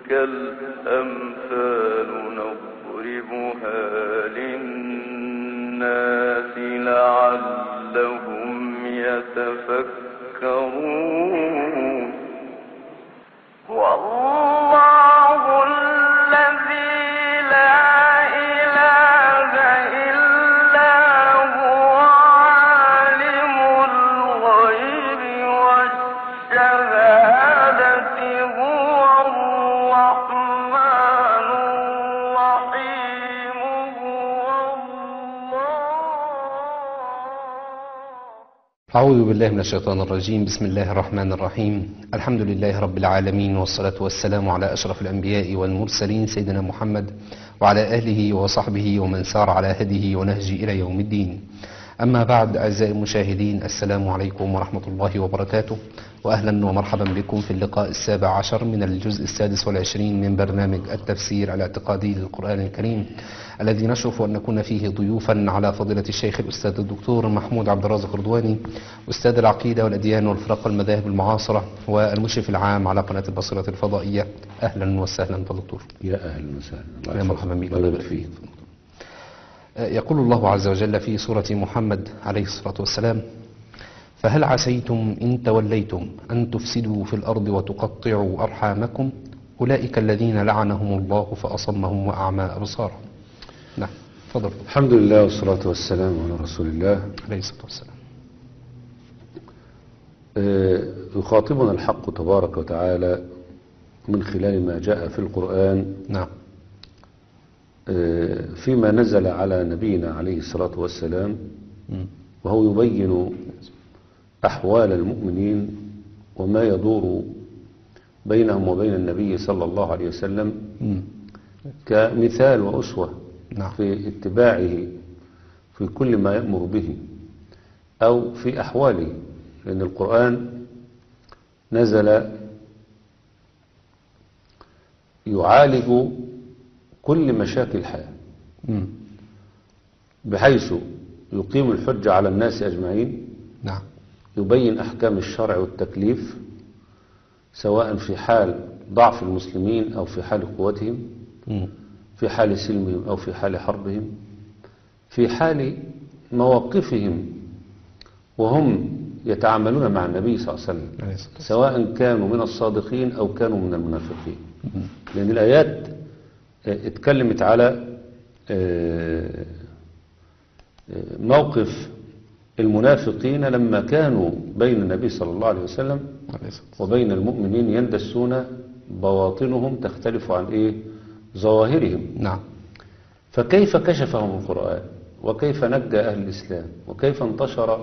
وتلك الأمثال نضربها للناس لعلهم يتفكرون والله الذي لا إله إلا هو عالم الغيب والشهادة هو الرحمن الرحيم هو الله أعوذ بالله من الشيطان الرجيم بسم الله الرحمن الرحيم الحمد لله رب العالمين والصلاة والسلام على أشرف الأنبياء والمرسلين سيدنا محمد وعلى آله وصحبه ومن سار على هديه ونهجه إلى يوم الدين أما بعد أعزائي المشاهدين السلام عليكم ورحمة الله وبركاته وأهلا ومرحبا بكم في اللقاء السابع عشر من الجزء السادس والعشرين من برنامج التفسير الاعتقادي للقرآن الكريم الذي نشرف أن نكون فيه ضيوفا على فضيلة الشيخ الأستاذ الدكتور محمود عبد الرازق رضواني أستاذ العقيدة والأديان والفرق المذاهب المعاصرة والمشرف العام على قناة البصيرة الفضائية أهلا وسهلا دكتور يا اهلا وسهلا يا مرحبا بك الله يبارك فيك يقول الله عز وجل في سورة محمد عليه الصلاة والسلام فهل عسيتم إن توليتم أن تفسدوا في الأرض وتقطعوا أرحامكم أولئك الذين لعنهم الله فأصمهم وأعمى أبصارهم نعم تفضل الحمد لله والصلاة والسلام على رسول الله عليه الصلاة والسلام آه، يخاطبنا الحق تبارك وتعالى من خلال ما جاء في القرآن نعم آه، فيما نزل على نبينا عليه الصلاة والسلام مم. وهو يبين أحوال المؤمنين وما يدور بينهم وبين النبي صلى الله عليه وسلم مم. كمثال وأسوة نعم في اتباعه في كل ما يأمر به أو في أحواله لأن القرآن نزل يعالج كل مشاكل الحياة مم. بحيث يقيم الحجة على الناس أجمعين نعم يبين أحكام الشرع والتكليف سواء في حال ضعف المسلمين أو في حال قوتهم مم. في حال سلمهم أو في حال حربهم في حال مواقفهم وهم يتعاملون مع النبي صلى الله عليه وسلم عليه الصلاة والسلام سواء كانوا من الصادقين أو كانوا من المنافقين لأن الآيات آه، اتكلمت على آه، آه، موقف المنافقين لما كانوا بين النبي صلى الله عليه وسلم عليه الصلاة وبين المؤمنين يندسون بواطنهم تختلف عن إيه ظواهرهم نعم فكيف كشفهم القرآن وكيف نجى أهل الإسلام وكيف انتشر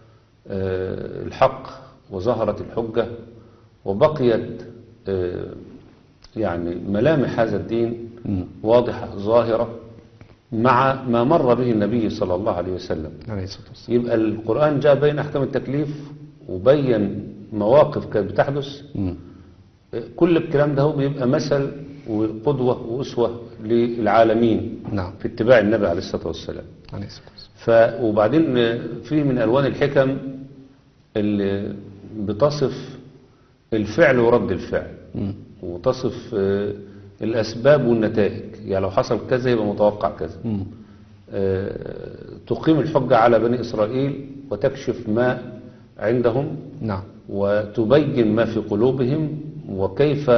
آه، الحق وظهرت الحجة وبقيت آه، يعني ملامح هذا الدين مم. واضحة ظاهرة مع ما مر به النبي صلى الله عليه وسلم عليه الصلاة والسلام يبقى القرآن جاء بين أحكام التكليف وبين مواقف كانت بتحدث مم. كل الكلام ده هو بيبقى مثل وقدوة وأسوة للعالمين نعم في اتباع النبي عليه الصلاة والسلام عليه الصلاة والسلام ف وبعدين فيه من ألوان الحكم اللي بتصف الفعل ورد الفعل مم. وتصف آه، الأسباب والنتائج يعني لو حصل كذا يبقى متوقع كذا مم. آه، تقيم الحجة على بني إسرائيل وتكشف ما عندهم نعم وتبين ما في قلوبهم وكيف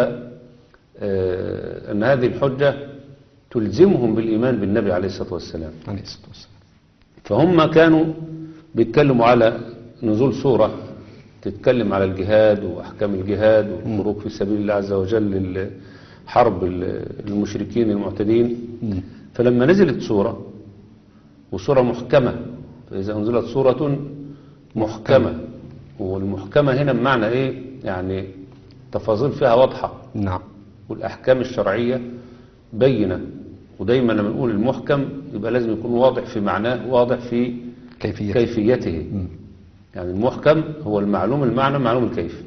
آه، أن هذه الحجة تلزمهم بالإيمان بالنبي عليه الصلاة والسلام عليه الصلاة والسلام فهم كانوا بيتكلموا على نزول سورة تتكلم على الجهاد وأحكام الجهاد والخروج في سبيل الله عز وجل حرب المشركين المعتدين مم. فلما نزلت سورة وسورة محكمة فإذا أنزلت سورة محكمة والمحكمة هنا بمعنى إيه يعني تفاصيل فيها واضحة نعم والأحكام الشرعية بينة ودايما لما نقول المحكم يبقى لازم يكون واضح في معناه واضح في كيفية كيفيته مم. يعني المحكم هو المعلوم المعنى معلوم الكيف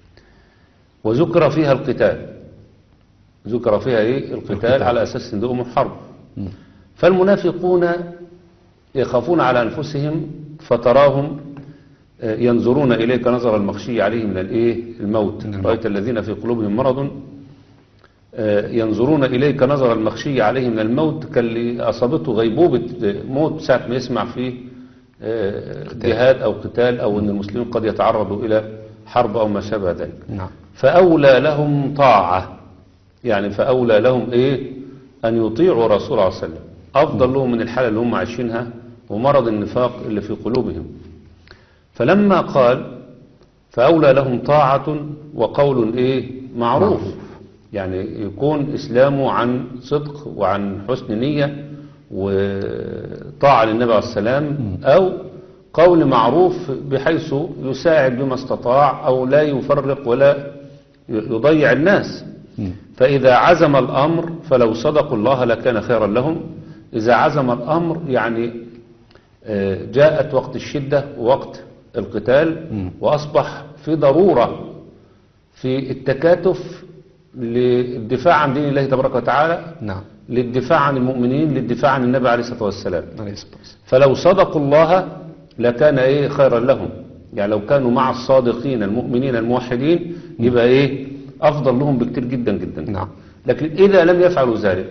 وذكر فيها القتال ذكر فيها ايه القتال, القتال. على اساس صندوق حرب مم. فالمنافقون يخافون على انفسهم فتراهم آه، ينظرون اليك نظر المخشي عليه من الايه الموت من الموت. رايت الذين في قلوبهم مرض آه، ينظرون إليك نظر المخشي عليه من الموت كاللي أصابته غيبوبة موت ساعة ما يسمع فيه آه، جهاد أو قتال أو أن المسلمين قد يتعرضوا إلى حرب أو ما شابه ذلك نعم فأولى لهم طاعة يعني فأولى لهم إيه أن يطيعوا رسول الله صلى الله عليه وسلم أفضل لهم من الحالة اللي هم عايشينها ومرض النفاق اللي في قلوبهم فلما قال فأولى لهم طاعة وقول إيه معروف معروف. يعني يكون إسلامه عن صدق وعن حسن نية وطاعة للنبي عليه السلام أو قول معروف بحيث يساعد بما استطاع أو لا يفرق ولا يضيع الناس مم. فإذا عزم الأمر فلو صدقوا الله لكان خيرا لهم إذا عزم الأمر يعني آه، جاءت وقت الشدة ووقت القتال مم. وأصبح في ضرورة في التكاتف للدفاع عن دين الله تبارك وتعالى نعم للدفاع عن المؤمنين للدفاع عن النبي عليه الصلاة والسلام عليه الصلاة والسلام. فلو صدقوا الله لكان ايه خيرا لهم يعني لو كانوا مع الصادقين المؤمنين الموحدين يبقى ايه افضل لهم بكتير جدا جدا نعم لكن اذا لم يفعلوا ذلك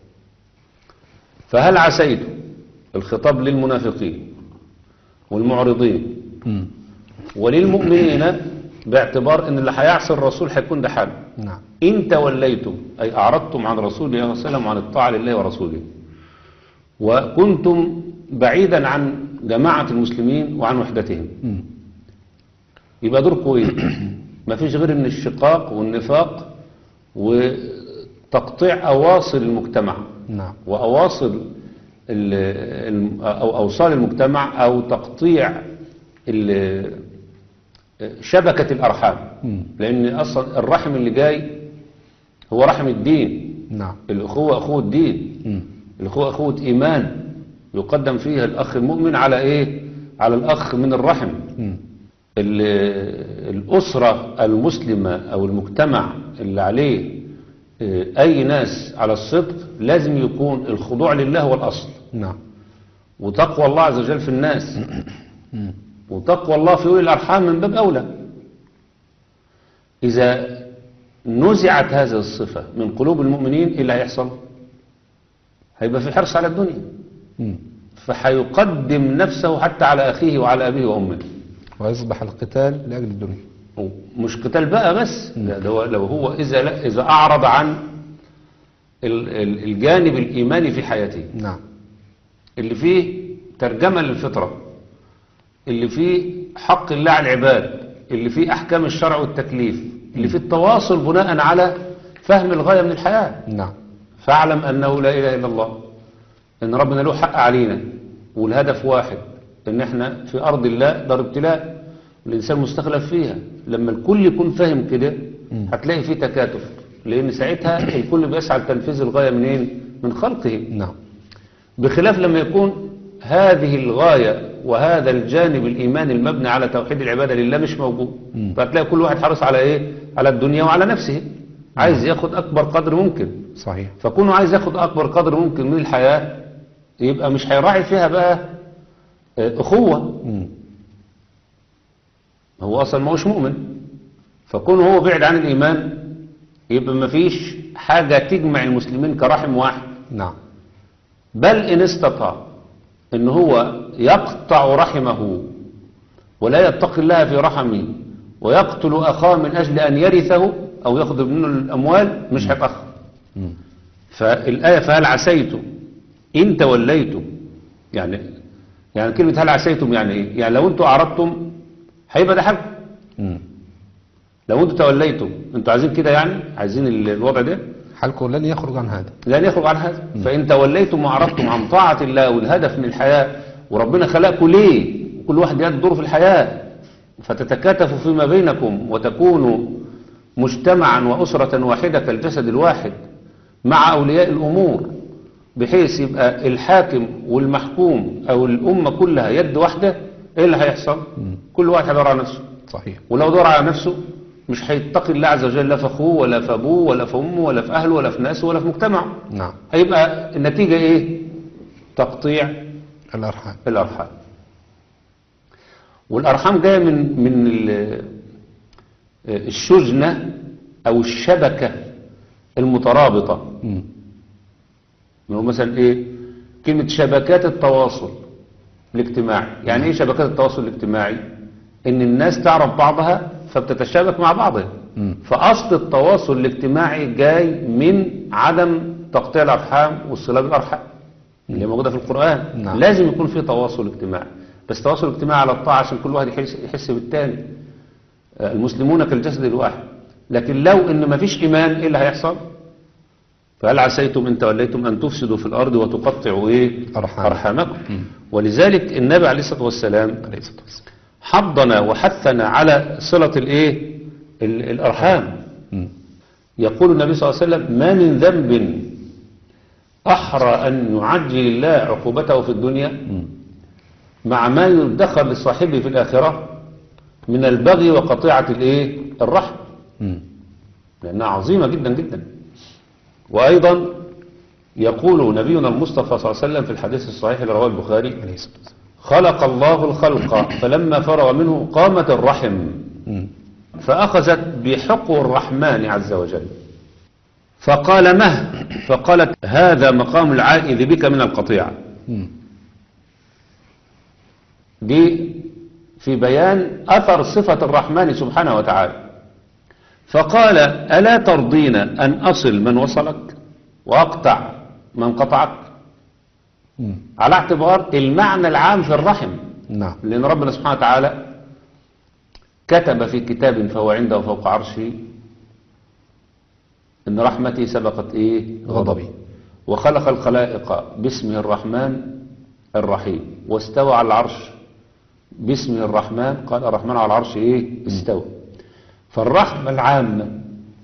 فهل عسيتم الخطاب للمنافقين والمعرضين مم. وللمؤمنين باعتبار ان اللي هيعصي الرسول هيكون ده حاله نعم إن توليتم أي أعرضتم عن رسول الله صلى الله عليه وسلم وعن الطاعة لله ورسوله وكنتم بعيدا عن جماعة المسلمين وعن وحدتهم مم. يبقى دوركم ايه ما فيش غير ان الشقاق والنفاق وتقطيع أواصر المجتمع نعم وأواصر ال- الم- أو أوصال المجتمع أو تقطيع ال- شبكة الأرحام مم. لأن أصلا الرحم اللي جاي هو رحم الدين نعم الأخوة أخوة الدين مم. الأخوة أخوة إيمان يقدم فيها الأخ المؤمن على إيه على الأخ من الرحم مم. ال- الأسرة المسلمة أو المجتمع اللي عليه آه، أي ناس على الصدق لازم يكون الخضوع لله هو الأصل نعم وتقوى الله عز وجل في الناس مم. وتقوى الله في أولي الأرحام من باب أولى إذا نزعت هذه الصفة من قلوب المؤمنين إيه اللي هيحصل هيبقى في حرص على الدنيا مم. فهيقدم نفسه حتى على أخيه وعلى أبيه وأمه ويصبح القتال لأجل الدنيا مش قتال بقى بس لا ده هو لو هو إذا لا إذا أعرض عن ال- ال- الجانب الإيماني في حياته نعم اللي فيه ترجمة للفطرة اللي فيه حق الله على العباد اللي فيه أحكام الشرع والتكليف اللي فيه التواصل بناء على فهم الغاية من الحياة نعم فاعلم أنه لا إله إلا الله إن ربنا له حق علينا والهدف واحد إن إحنا في أرض الله دار ابتلاء الإنسان مستخلف فيها لما الكل يكون فاهم كده هتلاقي فيه تكاتف لأن ساعتها الكل بيسعى لتنفيذ الغاية منين؟ من خلقه نعم بخلاف لما يكون هذه الغاية وهذا الجانب الإيماني المبني على توحيد العبادة لله مش موجود مم. فتلاقي كل واحد حريص على إيه؟ على الدنيا وعلى نفسه عايز ياخد أكبر قدر ممكن صحيح فكونه عايز ياخد أكبر قدر ممكن من الحياة يبقى مش هيراعي فيها بقى آه، أخوة مم. هو أصلا ما هوش مؤمن فكونه هو بعد عن الإيمان يبقى مفيش حاجة تجمع المسلمين كرحم واحد نعم بل إن استطاع إن هو يقطع رحمه ولا يتقي الله في رحمه ويقتل أخاه من أجل أن يرثه أو ياخذ منه الأموال مش هيتأخر مم. فالآية فهل عسيتم إن توليتم يعني يعني كلمة هل عسيتم يعني إيه؟ يعني لو أنتوا أعرضتم هيبقى ده حاجة مم. لو أنتوا توليتم أنتوا عايزين كده يعني عايزين ال- الوضع ده حالكم لن يخرج عن هذا لن يخرج عن هذا فإن توليتم وأعرضتم عن طاعة الله والهدف من الحياة وربنا خلقكم ليه كل واحد يأدي دوره في الحياة فتتكاتفوا فيما بينكم وتكونوا مجتمعا وأسرة واحدة كالجسد الواحد مع أولياء الأمور بحيث يبقى الحاكم والمحكوم أو الأمة كلها يد واحدة إيه اللي هيحصل كل واحد هيدور على نفسه صحيح ولو دور على نفسه مش هيتقي الله عز وجل لا في اخوه ولا في ابوه ولا في امه ولا في اهله ولا في ناسه ولا في مجتمعه نعم هيبقى النتيجة ايه تقطيع الأرحام الارحام والارحام جاية من من ال- الشجنة او الشبكة المترابطة مم. اللي هو مثلا ايه كلمة شبكات التواصل الاجتماعي يعني ايه شبكات التواصل الاجتماعي ان الناس تعرف بعضها فبتتشابك مع بعضها مم. فاصل التواصل الاجتماعي جاي من عدم تقطيع الارحام والصلة بالارحام اللي موجودة في القرآن نعم. لازم يكون في تواصل اجتماعي بس تواصل اجتماعي على الطاعة عشان كل واحد يحس, يحس بالتاني آه، المسلمون كالجسد الواحد لكن لو ان مفيش ايمان ايه اللي هيحصل فهل عسيتم ان توليتم ان تفسدوا في الارض وتقطعوا ايه أرحام. ارحامكم ولذلك النبي عليه الصلاه والسلام عليه الصلاة والسلام حضنا وحثنا على صله الايه ال- الارحام مم. يقول النبي صلى الله عليه وسلم ما من ذنب احرى ان يعجل الله عقوبته في الدنيا مم. مع ما يدخر لصاحبه في الاخره من البغي وقطيعه الايه الرحم مم. لأنها عظيمة جدا جدا وأيضا يقول نبينا المصطفى صلى الله عليه وسلم في الحديث الصحيح اللي رواه البخاري عليه الصلاة والسلام خلق الله الخلق فلما فرغ منه قامت الرحم مم. فأخذت بحقو الرحمن عز وجل فقال مه فقالت هذا مقام العائذ بك من القطيعة مم. دي في بيان أثر صفة الرحمن سبحانه وتعالى فقال ألا ترضين أن أصل من وصلك وأقطع من قطعك مم. على اعتبار المعنى العام في الرحم نعم لأن ربنا سبحانه وتعالى كتب في كتاب فهو عنده فوق عرشه إن رحمتي سبقت إيه غضبي وخلق الخلائق باسمه الرحمن الرحيم واستوى على العرش باسمه الرحمن قال الرحمن على العرش ايه استوى فالرحمة العامة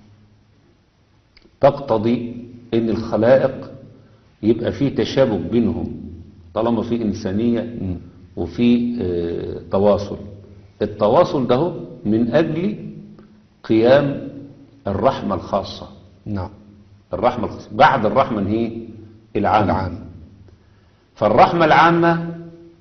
تقتضي ان الخلائق يبقى في تشابك بينهم طالما في انسانية مم. وفي آه، تواصل التواصل ده هو من اجل قيام الرحمة الخاصة نعم الرحمة الخاصة بعد الرحمة هي العامة العام فالرحمة العامة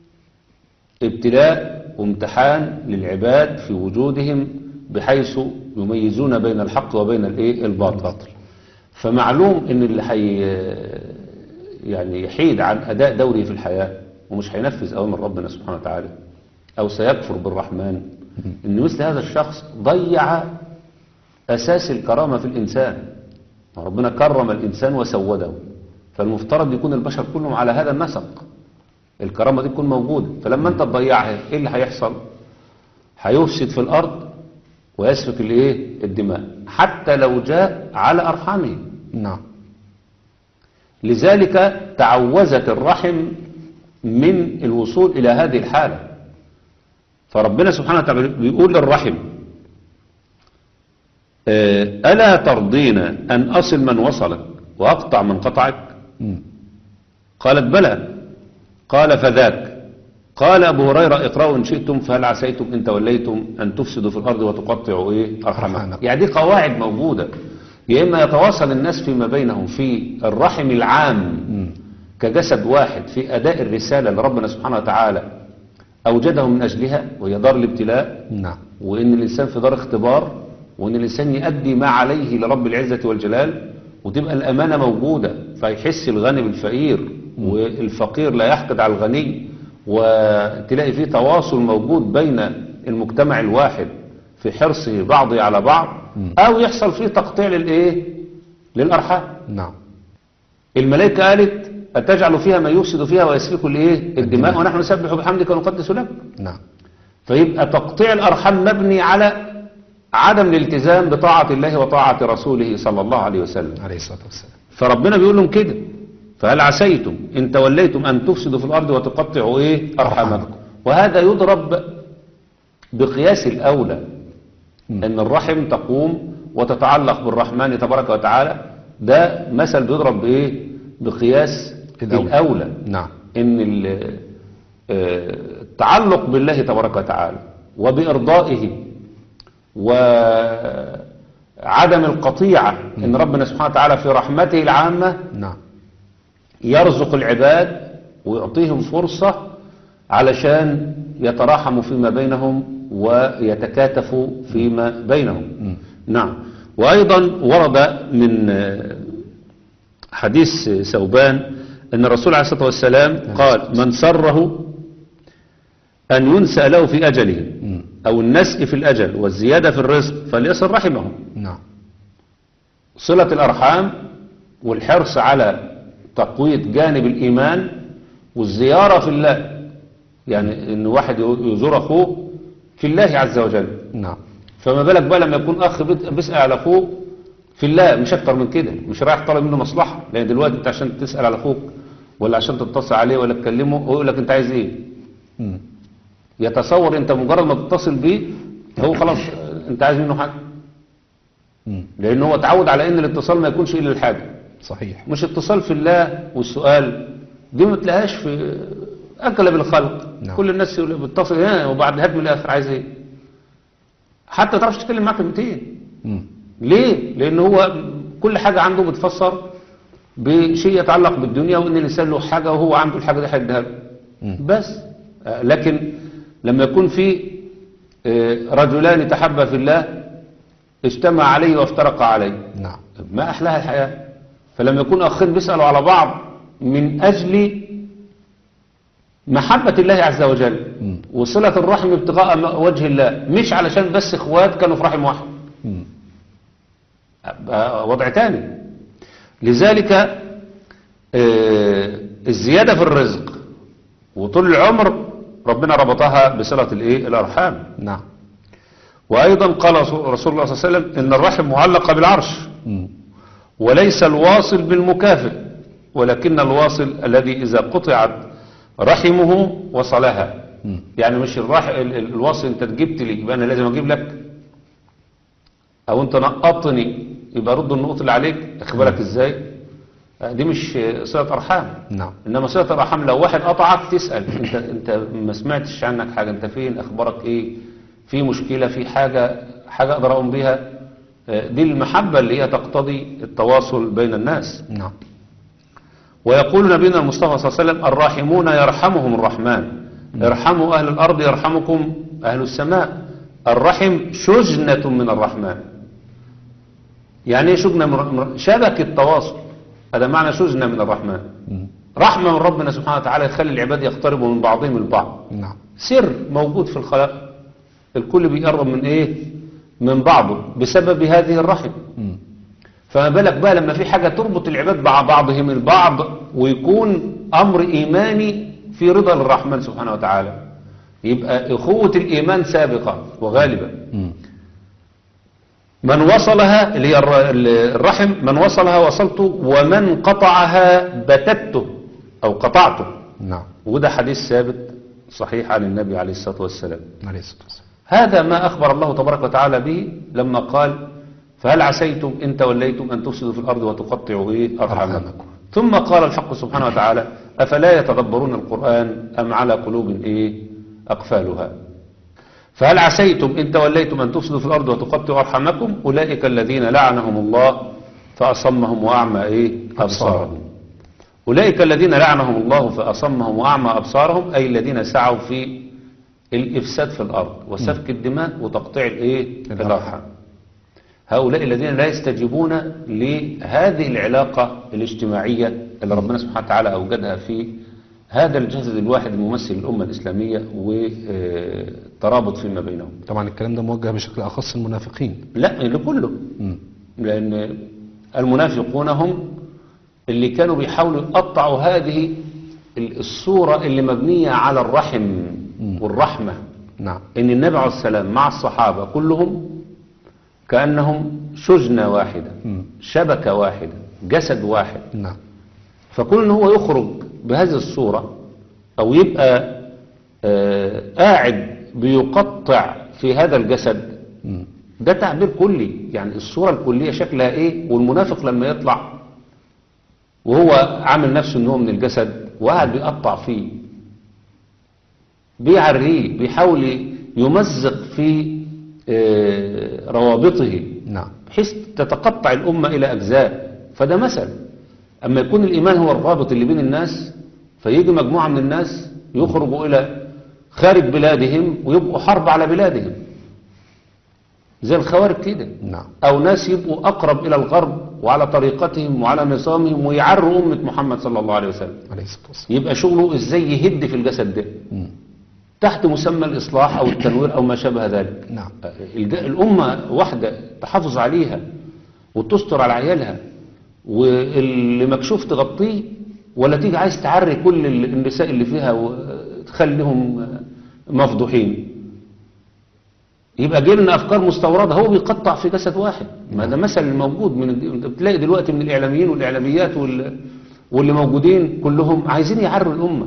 ابتلاء وامتحان للعباد في وجودهم بحيث يميزون بين الحق وبين الايه الباطل الباطل فمعلوم ان اللي حي يعني يحيد عن اداء دوره في الحياة ومش هينفذ اوامر ربنا سبحانه وتعالى او سيكفر بالرحمن ان مثل هذا الشخص ضيع اساس الكرامة في الانسان ربنا كرم الانسان وسوده فالمفترض يكون البشر كلهم على هذا النسق الكرامة دي تكون موجودة فلما انت تضيعها ايه اللي هيحصل هيفسد في الارض ويسفك الايه الدماء حتى لو جاء على ارحامهم نعم لذلك تعوزت الرحم من الوصول إلى هذه الحالة فربنا سبحانه وتعالى بيقول للرحم آه، ألا ترضين أن أصل من وصلك وأقطع من قطعك مم. قالت بلى قال فذاك قال أبو هريرة اقرأوا إن شئتم فهل عسيتم إن توليتم أن تفسدوا في الأرض وتقطعوا إيه أرحامكم أرحامكم. يعني دي قواعد موجودة يا إما يتواصل الناس فيما بينهم في الرحم العام مم. كجسد واحد في أداء الرسالة اللي ربنا سبحانه وتعالى أوجده من أجلها وهي دار الابتلاء نعم وإن الإنسان في دار اختبار وإن الإنسان يؤدي ما عليه لرب العزة والجلال وتبقى الأمانة موجودة فيحس الغني بالفقير والفقير لا يحقد على الغني وتلاقي فيه تواصل موجود بين المجتمع الواحد في حرصه بعضه على بعض أو يحصل فيه تقطيع للإيه؟ للأرحام نعم الملائكة قالت أتجعل فيها ما يفسد فيها ويسفك الإيه؟ الدماء الدماء. ونحن نسبح بحمدك ونقدس لك نعم فيبقى تقطيع الأرحام مبني على عدم الالتزام بطاعة الله وطاعة رسوله صلى الله عليه وسلم عليه الصلاة والسلام فربنا بيقول لهم كده فهل عسيتم إن توليتم أن تفسدوا في الأرض وتقطعوا إيه أرحامكم أرحامكم. وهذا يضرب بقياس الأولى مم. أن الرحم تقوم وتتعلق بالرحمن تبارك وتعالى ده مثل بيضرب بإيه بقياس الأولى. الأولى نعم ان ال- آه، التعلق بالله تبارك وتعالى وبإرضائه وعدم القطيعة ان ربنا سبحانه وتعالى في رحمته العامة نعم يرزق العباد ويعطيهم فرصة علشان يتراحموا فيما بينهم ويتكاتفوا فيما بينهم نعم وأيضا ورد من آه، حديث ثوبان أن الرسول عليه الصلاة والسلام قال من سره أن ينسى له في أجله مم. أو النسء في الأجل والزيادة في الرزق فليصل رحمه نعم صلة الأرحام والحرص على تقوية جانب الإيمان والزيارة في الله يعني إن واحد يزور أخوه في الله عز وجل نعم فما بالك بقى لما يكون أخ بت- بيسأل على أخوه في الله مش أكتر من كده مش رايح طالب منه مصلحة لأن دلوقتي أنت عشان تسأل على أخوك ولا عشان تتصل عليه ولا تكلمه هو يقول لك أنت عايز إيه مم. يتصور أنت مجرد ما تتصل بيه هو خلاص أنت عايز منه حاجة مم. لأن هو اتعود على أن الاتصال ما يكونش إلا الحاجة صحيح مش اتصال في الله والسؤال دي ما تلاقيهاش في أغلب الخلق نعم. كل الناس يقول بتصل ها وبعد هات من الآخر عايز إيه حتى تعرفش تتكلم معاه كلمتين مم. ليه؟ لأن هو كل حاجة عنده بتفسر بشيء يتعلق بالدنيا وإن الإنسان له حاجة وهو عنده الحاجة دي هيديها له مم. بس آه، لكن لما يكون في آه، رجلان تحبا في الله اجتمع عليه وافترقا عليه نعم ما أحلاها الحياة فلما يكون أخين بيسألوا على بعض من أجل محبة الله عز وجل مم. وصلة الرحم ابتغاء م- وجه الله مش علشان بس اخوات كانوا في رحم واحد مم. أبقى وضع تاني لذلك آه، الزيادة في الرزق وطول العمر ربنا ربطها بصلة الايه الأرحام نعم وأيضا قال رسول رسول الله صلى الله عليه وسلم إن الرحم معلقة بالعرش مم. وليس الواصل بالمكافئ ولكن الواصل الذي إذا قطعت رحمه وصلها مم. يعني مش الرح... ال- ال- الواصل انت جبت لي يبقى انا لازم اجيب لك او انت نقطني يبقى رد النقط اللي عليك اخبرك ازاي آه، دي مش آه، صلة ارحام نعم انما صلة الارحام لو واحد قطعك تسأل انت انت ما سمعتش عنك حاجة انت فين اخبارك ايه في مشكلة في حاجة حاجة اقدر اقوم بيها آه، دي المحبة اللي هي تقتضي التواصل بين الناس نعم ويقول نبينا المصطفى صلى الله عليه وسلم الراحمون يرحمهم الرحمن ارحموا أهل الأرض يرحمكم أهل السماء الرحم شجنة من الرحمن يعني ايه شجنة من من- شبكة تواصل هذا معنى شجنة من الرحمن مم. رحمة من ربنا سبحانه وتعالى يخلي العباد يقتربوا من بعضهم البعض نعم سر موجود في الخلق الكل بيقرب من ايه من بعضه بسبب هذه الرحم مم. فما بالك بقى لما في حاجة تربط العباد مع بعضهم البعض ويكون أمر إيماني في رضا الرحمن سبحانه وتعالى يبقى أخوة الإيمان سابقة وغالبة مم. من وصلها اللي هي الر- الرحم من وصلها وصلته ومن قطعها بتته أو قطعته نعم وده حديث ثابت صحيح عن النبي عليه الصلاة والسلام عليه الصلاة والسلام هذا ما أخبر الله تبارك وتعالى به لما قال فهل عسيتم إن توليتم أن تفسدوا في الأرض وتقطعوا إيه أرحامكم أرحامكم. ثم قال الحق سبحانه وتعالى أفلا يتدبرون القرآن أم على قلوب إيه أقفالها فهل عسيتم إن توليتم أن تفسدوا في الأرض وتقطعوا أرحامكم أولئك الذين لعنهم الله فأصمهم وأعمى إيه أبصارهم أولئك الذين لعنهم الله فأصمهم وأعمى أبصارهم أي الذين سعوا في الإفساد في الأرض وسفك الدماء وتقطيع الإيه الأرحام. الأرحام هؤلاء الذين لا يستجيبون لهذه العلاقة الاجتماعية اللي ربنا سبحانه وتعالى أوجدها في هذا الجسد الواحد الممثل الأمة الإسلامية والترابط فيما بينهم طبعا الكلام ده موجه بشكل أخص المنافقين لا لكله مم. لأن المنافقون هم اللي كانوا بيحاولوا يقطعوا هذه الصورة اللي مبنية على الرحم والرحمة نعم إن النبي عليه السلام مع الصحابة كلهم كأنهم شجنة واحدة مم. شبكة واحدة جسد واحد نعم فكون ان هو يخرج بهذه الصورة او يبقى آه قاعد بيقطع في هذا الجسد مم. ده تعبير كلي يعني الصورة الكلية شكلها ايه والمنافق لما يطلع وهو عامل نفسه ان هو من الجسد وقاعد بيقطع فيه بيعريه بيحاول يمزق في آه، روابطه نعم بحيث تتقطع الأمة إلى أجزاء فده مثل أما يكون الإيمان هو الرابط اللي بين الناس فيجي مجموعة من الناس يخرجوا إلى خارج بلادهم ويبقوا حرب على بلادهم زي الخوارج كده نعم او ناس يبقوا اقرب الى الغرب وعلى طريقتهم وعلى نظامهم ويعروا امه محمد صلى الله عليه وسلم عليه الصلاة والسلام يبقى شغله ازاي يهد في الجسد ده مم. تحت مسمى الاصلاح او التنوير او ما شابه ذلك نعم الج- الامه واحده تحافظ عليها وتستر على عيالها واللي مكشوف تغطيه ولا تيجي عايز تعري كل ال- النساء اللي فيها وتخليهم مفضوحين يبقى جيلنا افكار مستورده هو بيقطع في جسد واحد ما ده مثل موجود من ال- بتلاقي دلوقتي من الاعلاميين والاعلاميات وال- واللي موجودين كلهم عايزين يعروا الامه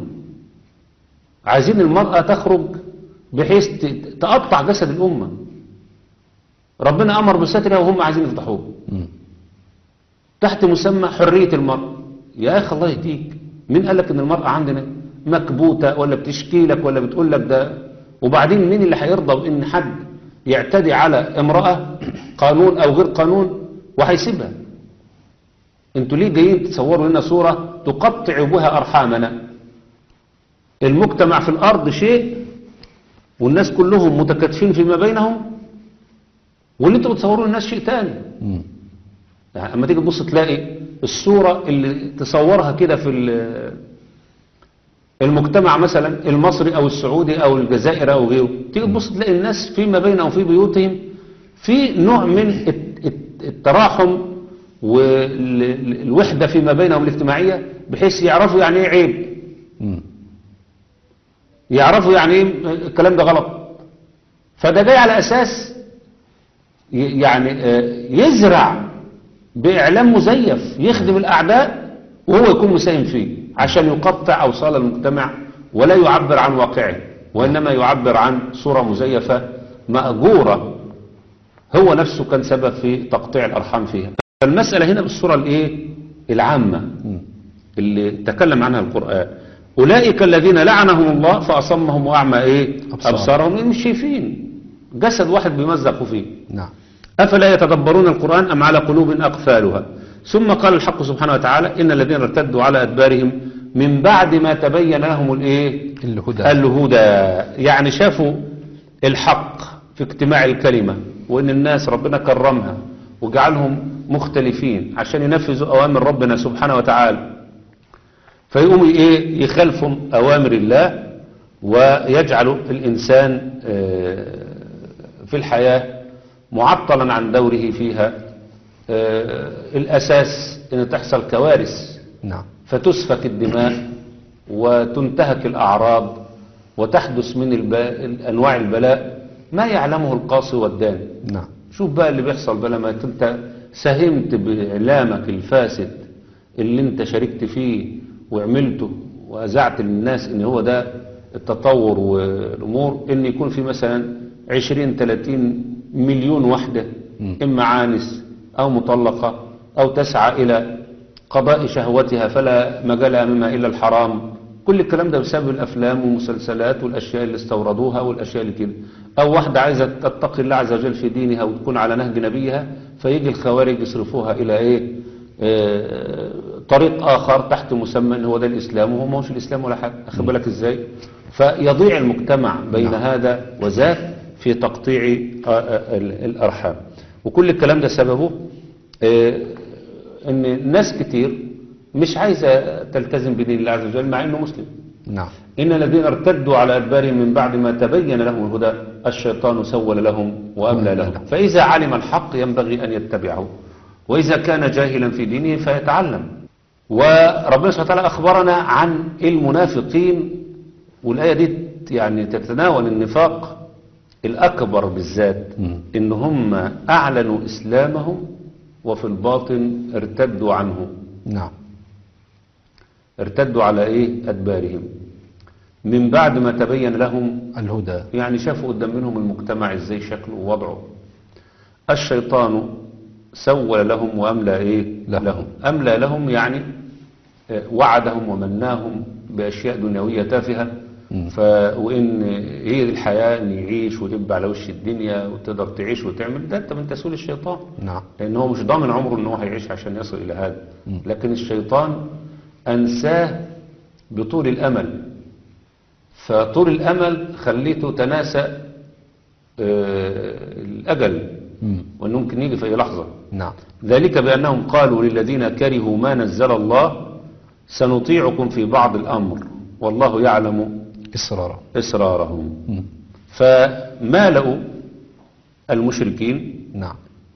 عايزين المراه تخرج بحيث ت- تقطع جسد الامه ربنا امر بسترها وهم عايزين يفضحوه مم. تحت مسمى حرية المرأة يا أخي الله يهديك مين قال لك إن المرأة عندنا مكبوتة ولا بتشكي لك ولا بتقول لك ده وبعدين مين اللي هيرضى بإن حد يعتدي على امرأة قانون أو غير قانون وهيسيبها انتوا ليه جايين تصوروا لنا صورة تقطع بها أرحامنا المجتمع في الأرض شيء والناس كلهم متكاتفين فيما بينهم واللي انتوا بتصوروا للناس شيء تاني مم. يعني اما تيجي تبص تلاقي الصورة اللي تصورها كده في ال- المجتمع مثلا المصري او السعودي او الجزائر او غيره تيجي تبص تلاقي الناس فيما بينهم في بيوتهم في نوع من الت- الت- التراحم والوحدة فيما بينهم الاجتماعية بحيث يعرفوا يعني ايه عيب مم. يعرفوا يعني ايه الكلام ده غلط فده جاي على اساس ي- يعني آه، يزرع باعلام مزيف يخدم الاعداء وهو يكون مساهم فيه عشان يقطع اوصال المجتمع ولا يعبر عن واقعه وانما يعبر عن صوره مزيفه ماجوره هو نفسه كان سبب في تقطيع الارحام فيها فالمساله هنا بالصوره الايه العامه مم. اللي تكلم عنها القرآن أولئك الذين لعنهم الله فأصمهم وأعمى إيه أبصار. أبصارهم مش شايفين جسد واحد بيمزقوا فيه نعم أفلا يتدبرون القرآن أم على قلوب أقفالها ثم قال الحق سبحانه وتعالى إن الذين ارتدوا على أدبارهم من بعد ما تبين لهم الإيه الهدى الهدى يعني شافوا الحق في اجتماع الكلمة وإن الناس ربنا كرمها وجعلهم مختلفين عشان ينفذوا أوامر ربنا سبحانه وتعالى فيقوموا إيه يخالفوا أوامر الله ويجعلوا الإنسان آه، في الحياة معطلا عن دوره فيها آه، الأساس أن تحصل كوارث نعم فتسفك الدماء وتنتهك الأعراض وتحدث من الب... أنواع البلاء ما يعلمه القاصي والدان نعم شوف بقى اللي بيحصل بقى لما انت ساهمت بإعلامك الفاسد اللي انت شاركت فيه وعملته وأذعت للناس ان هو ده التطور والأمور ان يكون في مثلا 20 30 مليون وحدة مم. إما عانس أو مطلقة أو تسعى إلى قضاء شهوتها فلا مجال أمامها إلا الحرام كل الكلام ده بسبب الأفلام والمسلسلات والأشياء اللي استوردوها والأشياء اللي كده أو واحدة عايزة تتقي الله عز وجل في دينها وتكون على نهج نبيها فيجي الخوارج يصرفوها إلى إيه آه، طريق آخر تحت مسمى إن هو ده الإسلام وهو ما هوش الإسلام ولا حاجة أخد بالك إزاي فيضيع المجتمع بين نعم. هذا وذاك في تقطيع آه، آه، ال- الأرحام وكل الكلام ده سببه آه، ان ناس كتير مش عايزة تلتزم بدين الله عز وجل مع انه مسلم نعم إن الذين ارتدوا على أدبارهم من بعد ما تبين لهم الهدى الشيطان سول لهم وأملى وأملى لهم لهم. فإذا علم الحق ينبغي أن يتبعه وإذا كان جاهلا في دينه فيتعلم وربنا سبحانه وتعالى أخبرنا عن المنافقين والآية دي يعني تتناول النفاق الأكبر بالذات مم. إن هم أعلنوا إسلامهم وفي الباطن ارتدوا عنه نعم ارتدوا على إيه أدبارهم من بعد ما تبين لهم الهدى يعني شافوا قدام منهم المجتمع ازاي شكله ووضعه الشيطان سول لهم وأملى إيه لهم. لهم أملى لهم يعني آه، وعدهم ومناهم بأشياء دنيوية تافهة مم. ف... وإن هي دي الحياة إن يعيش ويبقى على وش الدنيا وتقدر تعيش وتعمل ده أنت من تسويل الشيطان نعم لأن هو مش ضامن عمره إن هو هيعيش عشان يصل إلى هذا مم. لكن الشيطان أنساه بطول الأمل فطول الأمل خليته تناسى آه، الأجل مم. وانه ممكن يجي في اي لحظه نعم ذلك بانهم قالوا للذين كرهوا ما نزل الله سنطيعكم في بعض الامر والله يعلم إصرارا اسرارهم مم. فمالأوا المشركين نعم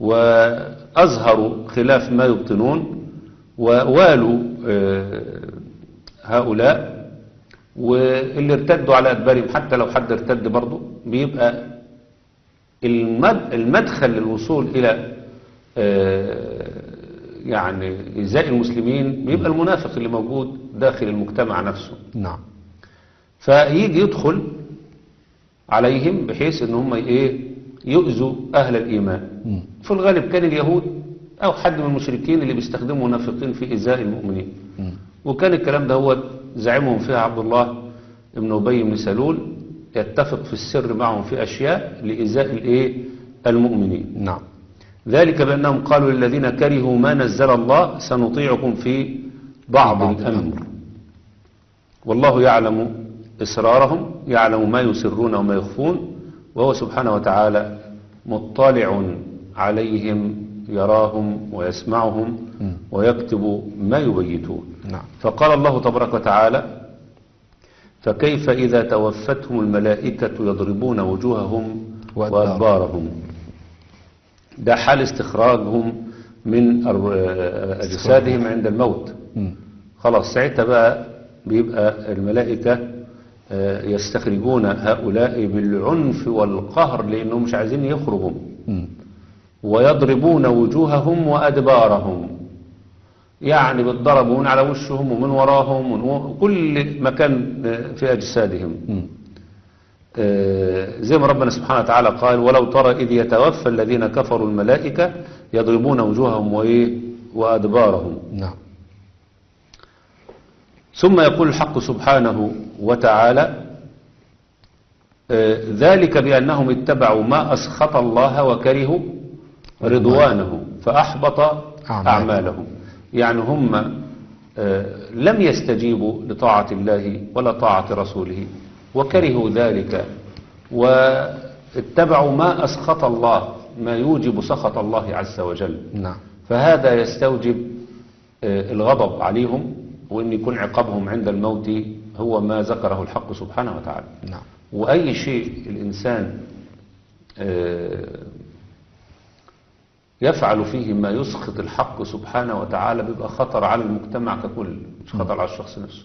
وأظهروا خلاف ما يبطنون ووالوا آه، هؤلاء واللي ارتدوا على أدبارهم حتى لو حد ارتد برضه بيبقى المد المدخل للوصول إلى آه، يعني إزاء المسلمين بيبقى المنافق اللي موجود داخل المجتمع نفسه نعم فيجي يدخل عليهم بحيث ان هم ايه يؤذوا اهل الايمان مم. في الغالب كان اليهود او حد من المشركين اللي بيستخدموا منافقين في ازاء المؤمنين مم. وكان الكلام ده هو زعيمهم فيها عبد الله بن ابي بن سلول يتفق في السر معهم في اشياء لازاء الايه المؤمنين نعم ذلك بانهم قالوا للذين كرهوا ما نزل الله سنطيعكم في بعض بعض الامر والله يعلم إسرارهم يعلم ما يسرون وما يخفون وهو سبحانه وتعالى مطلع عليهم يراهم ويسمعهم مم. ويكتب ما يبيتون نعم فقال الله تبارك وتعالى فكيف إذا توفتهم الملائكة يضربون وجوههم وأدبارهم. وأدبارهم ده حال استخراجهم من أر- أجسادهم عند الموت مم. خلاص ساعتها بقى بيبقى الملائكة آه، يستخرجون هؤلاء بالعنف والقهر لأنهم مش عايزين يخرجوا مم. ويضربون وجوههم وأدبارهم يعني بيتضربوا من على وشهم ومن وراهم ومن كل مكان آه، في أجسادهم مم. آه، زي ما ربنا سبحانه وتعالى قال ولو ترى إذ يتوفى الذين كفروا الملائكة يضربون وجوههم وإيه وأدبارهم نعم ثم يقول الحق سبحانه وتعالى آه، ذلك بأنهم اتبعوا ما أسخط الله وكرهوا رضوانه فأحبط أعمالهم. أعمالهم يعني هم آه، لم يستجيبوا لطاعة الله ولا طاعة رسوله وكرهوا ذلك واتبعوا ما أسخط الله ما يوجب سخط الله عز وجل نعم فهذا يستوجب آه، الغضب عليهم وأن يكون عقابهم عند الموت هو ما ذكره الحق سبحانه وتعالى نعم وأي شيء الإنسان آه، يفعل فيه ما يسخط الحق سبحانه وتعالى بيبقى خطر على المجتمع ككل مش خطر على الشخص نفسه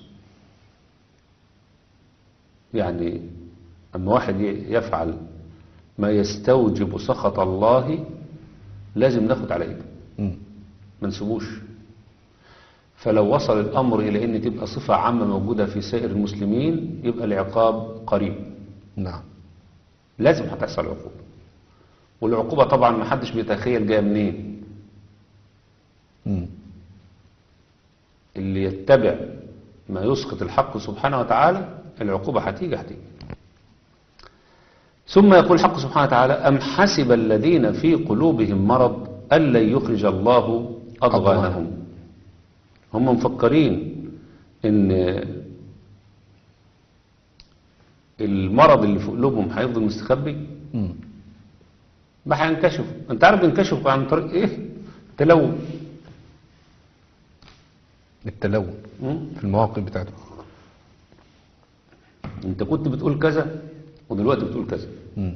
يعني أما واحد ي- يفعل ما يستوجب سخط الله لازم ناخد على ايده مم. ما نسيبوش فلو وصل الأمر إلى أن تبقى صفة عامة موجودة في سائر المسلمين يبقى العقاب قريب نعم لازم هتحصل عقوبة والعقوبة طبعا ما حدش بيتخيل جاية منين مم. اللي يتبع ما يسخط الحق سبحانه وتعالى العقوبة هتيجي هتيجي ثم يقول الحق سبحانه وتعالى أم حسب الذين في قلوبهم مرض أن لن يخرج الله أضغانهم هم مفكرين ان المرض اللي في قلوبهم هيفضل مستخبي مم. ما هينكشف انت عارف بينكشف عن طريق ايه تلون التلون مم؟ في المواقف بتاعته انت كنت بتقول كذا ودلوقتي بتقول كذا مم.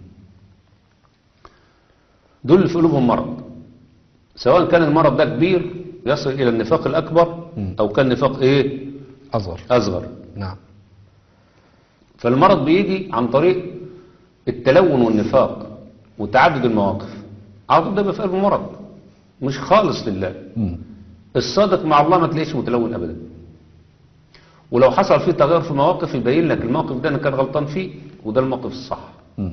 دول اللي في قلوبهم مرض سواء كان المرض ده كبير يصل الى النفاق الاكبر مم. او كان نفاق ايه أصغر اصغر نعم فالمرض بيجي عن طريق التلون والنفاق وتعدد المواقف على طول ده بيبقى في قلبه مرض مش خالص لله مم. الصادق مع الله ما تلاقيش متلون ابدا ولو حصل فيه تغير في مواقف يبين لك الموقف ده انا كان غلطان فيه وده الموقف الصح مم.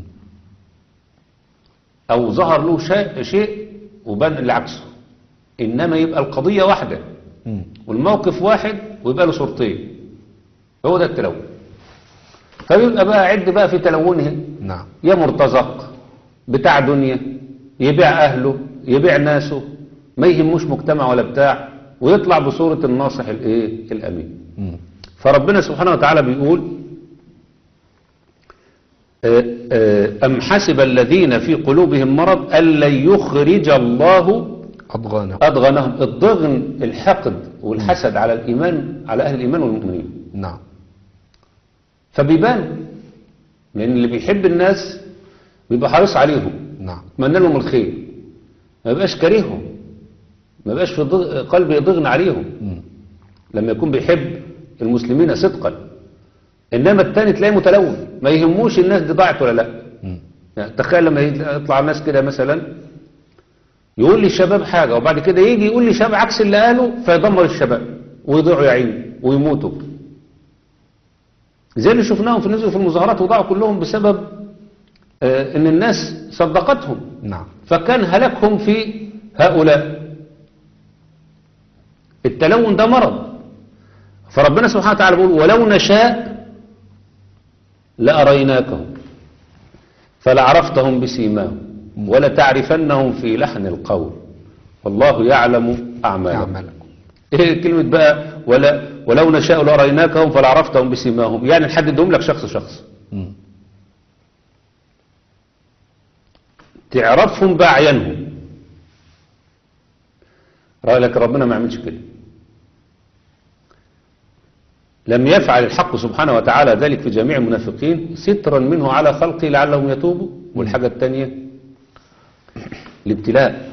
او ظهر له شيء, شيء وبان اللي عكسه انما يبقى القضية واحدة مم. والموقف واحد ويبقى له صورتين هو ده التلون فبيبقى بقى عد بقى في تلونه نعم يا مرتزق بتاع دنيا يبيع اهله يبيع ناسه ما يهموش مجتمع ولا بتاع ويطلع بصورة الناصح الايه الامين مم. فربنا سبحانه وتعالى بيقول آه، آه، أم حسب الذين في قلوبهم مرض أن لن يخرج الله أضغانه أضغنهم الضغن الحقد والحسد على الإيمان على أهل الإيمان والمؤمنين نعم فبيبان لأن اللي بيحب الناس بيبقى حريص عليهم نعم اتمنى لهم الخير ما يبقاش كارههم ما يبقاش في ضغ... قلبه يضغن عليهم مم. لما يكون بيحب المسلمين صدقا انما التاني تلاقيه متلون ما يهموش الناس دي ضاعت ولا لا مم. يعني تخيل لما يطلع الناس كده مثلا يقول لي الشباب حاجة وبعد كده يجي يقول لي شباب عكس اللي قاله فيدمر الشباب ويضيعوا يا عيني ويموتوا زي اللي شفناهم في نزلوا في المظاهرات وضاعوا كلهم بسبب آه، ان الناس صدقتهم نعم فكان هلاكهم في هؤلاء التلون ده مرض فربنا سبحانه وتعالى بيقول ولو نشاء لأريناكهم فلعرفتهم بسيماهم ولتعرفنهم في لحن القول والله يعلم أعمالهم أعمالكم ايه كلمة بقى ولا ولو نشاء لأريناكهم فلعرفتهم بسيماهم يعني نحددهم لك شخص شخص مم. تعرفهم بأعينهم رأي لك ربنا ما عملش كده لم يفعل الحق سبحانه وتعالى ذلك في جميع المنافقين سترا منه على خلقه لعلهم يتوبوا والحاجة الثانية الابتلاء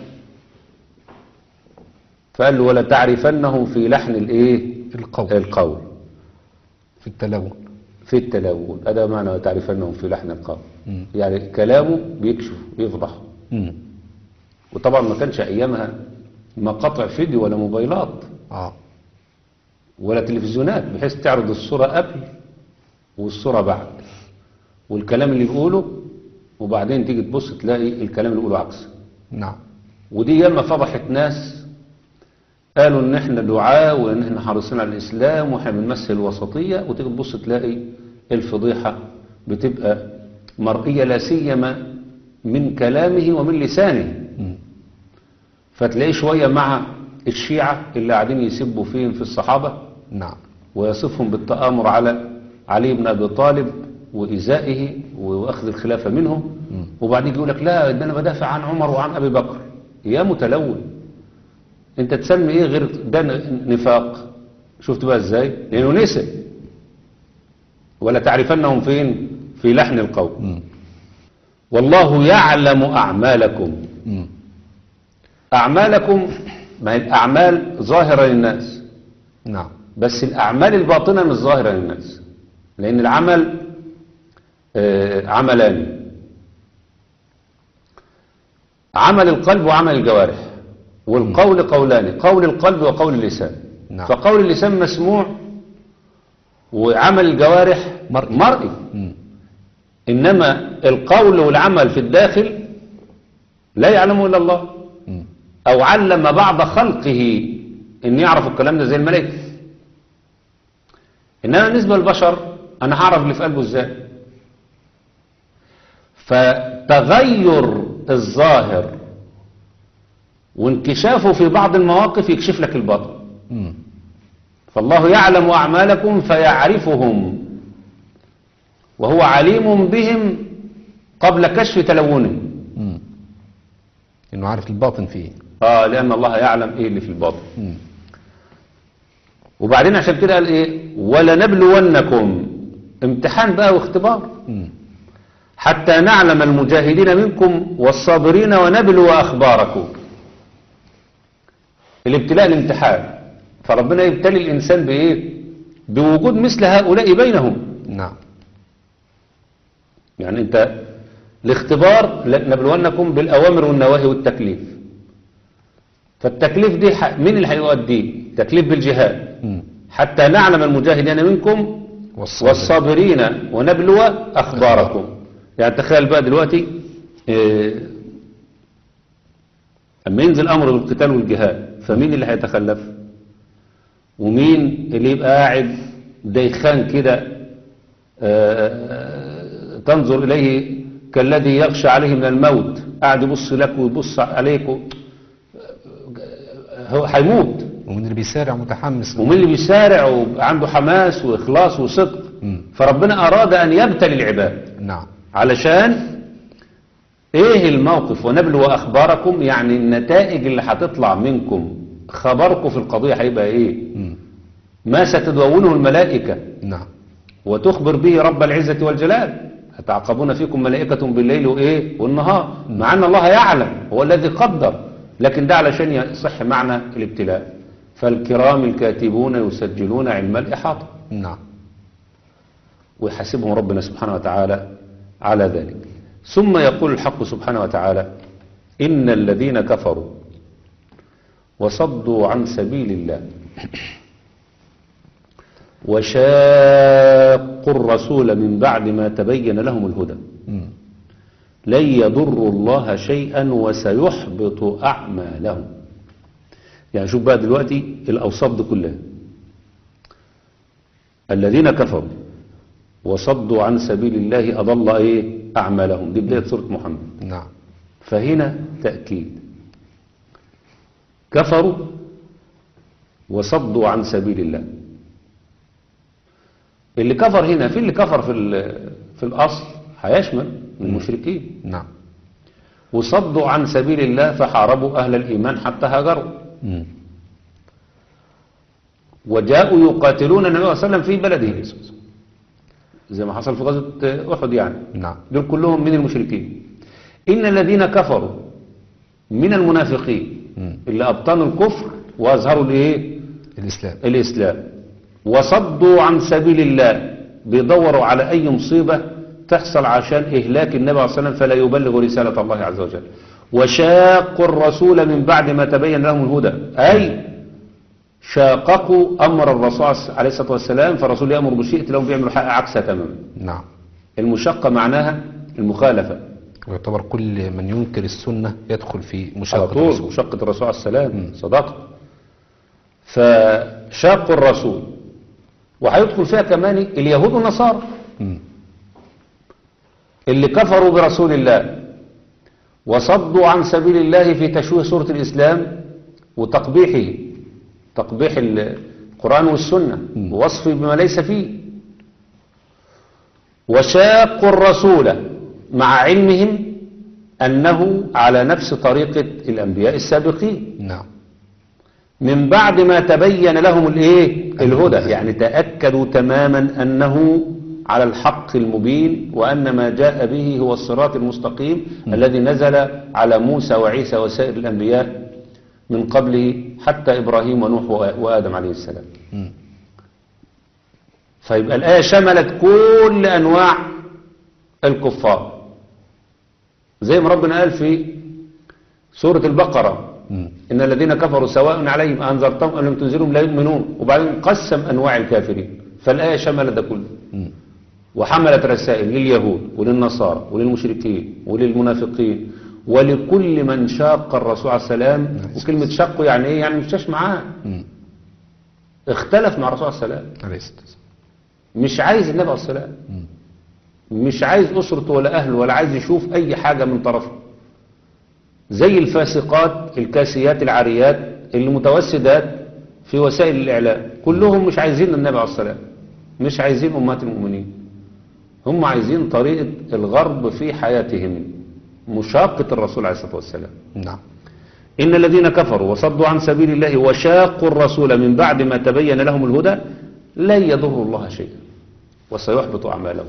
فقال له ولا تعرفنهم في لحن الايه القول القول في التلون في التلون هذا معنى وتعرفنهم في لحن القول مم. يعني كلامه بيكشف بيفضح مم. وطبعا ما كانش ايامها مقاطع فيديو ولا موبايلات اه ولا تلفزيونات بحيث تعرض الصورة قبل والصورة بعد والكلام اللي بيقوله وبعدين تيجي تبص تلاقي الكلام اللي بيقوله عكس نعم ودي ياما فضحت ناس قالوا ان احنا دعاء وان احنا حريصين على الاسلام واحنا بنمثل الوسطيه وتيجي تبص تلاقي الفضيحه بتبقى مرئيه لا سيما من كلامه ومن لسانه مم. فتلاقيه شويه مع الشيعه اللي قاعدين يسبوا فيهم في الصحابه نعم ويصفهم بالتآمر على علي بن أبي طالب وإزائه وأخذ الخلافة منه مم. وبعدين يقول لك لا ده أنا بدافع عن عمر وعن أبي بكر يا متلون أنت تسمي إيه غير ده نفاق شفت بقى إزاي لأنه نسب ولا تعرفنهم فين في لحن القول مم. والله يعلم أعمالكم مم. أعمالكم ما هي الأعمال ظاهرة للناس نعم بس الأعمال الباطنة مش ظاهرة للناس لأن العمل آه، عملان عمل القلب وعمل الجوارح والقول قولان قول القلب وقول اللسان نعم. فقول اللسان مسموع وعمل الجوارح مرئي. مرئي مم. إنما القول والعمل في الداخل لا يعلمه إلا الله مم. أو علم بعض خلقه إن يعرفوا الكلام ده زي الملائكة إنما بالنسبة للبشر أنا هعرف اللي في قلبه إزاي فتغير الظاهر وانكشافه في بعض المواقف يكشف لك الباطن مم. فالله يعلم أعمالكم فيعرفهم وهو عليم بهم قبل كشف تلونهم مم. انه عارف الباطن فيه آه لأن الله يعلم إيه اللي في الباطن مم. وبعدين عشان كده قال ايه ولنبلونكم امتحان بقى واختبار مم. حتى نعلم المجاهدين منكم والصابرين ونبلو اخباركم الابتلاء الامتحان فربنا يبتلي الانسان بايه بوجود مثل هؤلاء بينهم نعم يعني انت الاختبار نبلونكم بالاوامر والنواهي والتكليف فالتكليف دي ح- مين اللي هيؤديه تكليف بالجهاد مم. حتى نعلم المجاهدين منكم والصابرين. والصابرين ونبلو أخباركم يعني تخيل بقى دلوقتي إيه، أما ينزل أمر بالقتال والجهاد فمين اللي هيتخلف ومين اللي يبقى قاعد ديخان كده آه، تنظر إليه كالذي يخشى عليه من الموت قاعد يبص لك ويبص عليك و- هو هيموت ومن اللي بيسارع متحمس ومن اللي بيسارع وعنده حماس وإخلاص وصدق مم. فربنا أراد أن يبتلي العباد نعم علشان ايه الموقف ونبلو اخباركم يعني النتائج اللي هتطلع منكم خبركم في القضية هيبقى ايه مم. ما ستدونه الملائكة نعم وتخبر به رب العزة والجلال يتعاقبون فيكم ملائكة بالليل وإيه والنهار مع أن الله يعلم هو الذي قدر لكن ده علشان يصح معنى الابتلاء فالكرام الكاتبون يسجلون علم الإحاطة نعم ويحاسبهم ربنا سبحانه وتعالى على ذلك ثم يقول الحق سبحانه وتعالى إن الذين كفروا وصدوا عن سبيل الله وشاقوا الرسول من بعد ما تبين لهم الهدى مم. لن يضروا الله شيئا وسيحبط أعمالهم يعني شوف بقى دلوقتي الأوصاف دي كلها الذين كفروا وصدوا عن سبيل الله أضل إيه أعمالهم دي بداية سورة محمد نعم فهنا تأكيد كفروا وصدوا عن سبيل الله اللي كفر هنا في اللي كفر في ال- في الأصل هيشمل المشركين نعم وصدوا عن سبيل الله فحاربوا أهل الإيمان حتى هاجروا مم. وجاءوا يقاتلون النبي صلى الله عليه وسلم في بلده زي ما حصل في غزوة أحد يعني نعم دول كلهم من المشركين إن الذين كفروا من المنافقين مم. اللي أبطنوا الكفر وأظهروا الإيه الإسلام الإسلام وصدوا عن سبيل الله بيدوروا على أي مصيبة تحصل عشان إهلاك النبي عليه الصلاة والسلام فلا يبلغ رسالة الله عز وجل وشاقوا الرسول من بعد ما تبين لهم الهدى أي شاققوا أمر الرسول عليه الصلاة والسلام فالرسول يأمر بشيء لهم بيعملوا حق عكسها تماما نعم المشقة معناها المخالفة ويعتبر كل من ينكر السنة يدخل في على مشاقة طول الرسول مشقة الرسول عليه السلام صدقت فشاقوا الرسول وهيدخل فيها كمان اليهود والنصارى مم. اللي كفروا برسول الله وصدوا عن سبيل الله في تشويه سورة الإسلام وتقبيحه تقبيح القرآن والسنة ووصفه بما ليس فيه وشاقوا الرسول مع علمهم أنه على نفس طريقة الأنبياء السابقين نعم من بعد ما تبين لهم الايه الهدى يعني تأكدوا تماما أنه على الحق المبين وأن ما جاء به هو الصراط المستقيم الذي نزل على موسى وعيسى وسائر الأنبياء من قبله حتى إبراهيم ونوح وآ- وآدم عليه السلام مم. فيبقى الآية شملت كل أنواع الكفار زي ما ربنا قال في سورة البقرة مم. إن الذين كفروا سواء عليهم أنذرتهم أم لم تنذرهم لا يؤمنون وبعدين قسم أنواع الكافرين فالآية شملت ده كله مم. وحملت رسائل لليهود وللنصارى وللمشركين وللمنافقين ولكل من شاق الرسول عليه السلام وكلمة شقه يعني إيه يعني مشاش معاه مم. اختلف مع الرسول عليه السلام عليه الصلاة والسلام. مش عايز النبي عليه السلام مم. مش عايز أسرته ولا أهله ولا عايز يشوف أي حاجة من طرفه زي الفاسقات الكاسيات العاريات اللي متوسدات في وسائل الإعلام كلهم مش عايزين النبي عليه السلام مش عايزين أمهات المؤمنين هم عايزين طريقة الغرب في حياتهم مشاقة الرسول عليه الصلاة والسلام نعم إن الذين كفروا وصدوا عن سبيل الله وشاقوا الرسول من بعد ما تبين لهم الهدى لن يضروا الله شيئا وسيحبط أعمالهم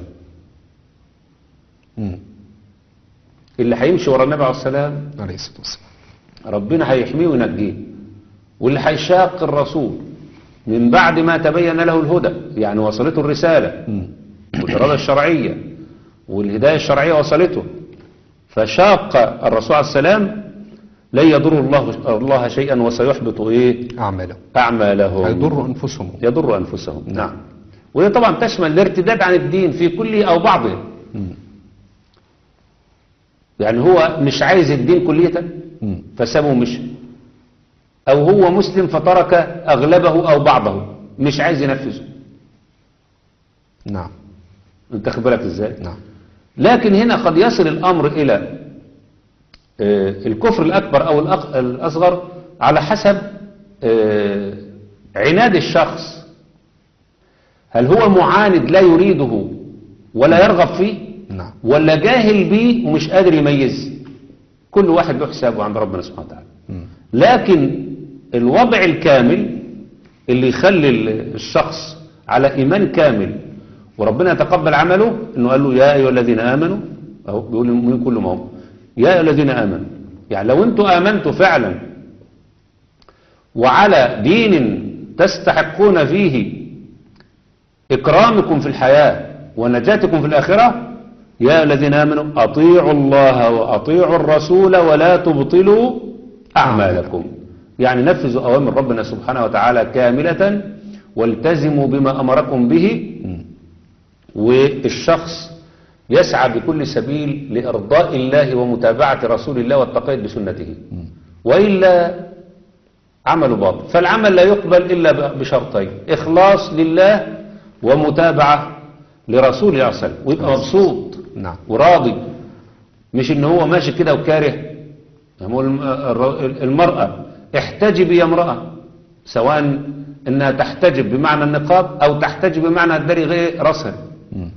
مم. اللي هيمشي ورا النبي عليه السلام عليه الصلاة والسلام ربنا هيحميه وينجيه واللي هيشاق الرسول من بعد ما تبين له الهدى يعني وصلته الرسالة مم. والإرادة الشرعية والهداية الشرعية وصلته فشاق الرسول عليه السلام لن يضر الله الله شيئا وسيحبط ايه أعماله اعمالهم هيضروا أنفسهم يضر انفسهم نعم وهي طبعا تشمل الارتداد عن الدين في كله او بعضه مم. يعني هو مش عايز الدين كلية مم. فسابه ومشي او هو مسلم فترك اغلبه او بعضه مش عايز ينفذه نعم انت خد بالك ازاي نعم لكن هنا قد يصل الامر الى آه، الكفر الاكبر او الأق- الاصغر على حسب آه، عناد الشخص هل هو معاند لا يريده ولا يرغب فيه نعم ولا جاهل بيه ومش قادر يميز كل واحد له حسابه عند ربنا سبحانه وتعالى مم. لكن الوضع الكامل اللي يخلي ال- الشخص على إيمان كامل وربنا يتقبل عمله انه قال له يا ايها الذين امنوا اهو بيقول للمؤمنين كلهم اهو يا ايها الذين امنوا يعني لو انتوا امنتوا فعلا وعلى دين تستحقون فيه اكرامكم في الحياه ونجاتكم في الاخره يا أيها الذين امنوا اطيعوا الله واطيعوا الرسول ولا تبطلوا اعمالكم يعني نفذوا اوامر ربنا سبحانه وتعالى كامله والتزموا بما امركم به مم. والشخص يسعى بكل سبيل لإرضاء الله ومتابعة رسول الله والتقيد بسنته وإلا عمل باطل فالعمل لا يقبل إلا ب- بشرطين إخلاص لله ومتابعة لرسول الله صلى الله عليه وسلم ويبقى مبسوط نعم وراضي مش ان هو ماشي كده وكاره يعني هو الم- الر- المرأة احتجبي يا امرأة سواء انها تحتجب بمعنى النقاب او تحتجب بمعنى الدري غير راسها مم.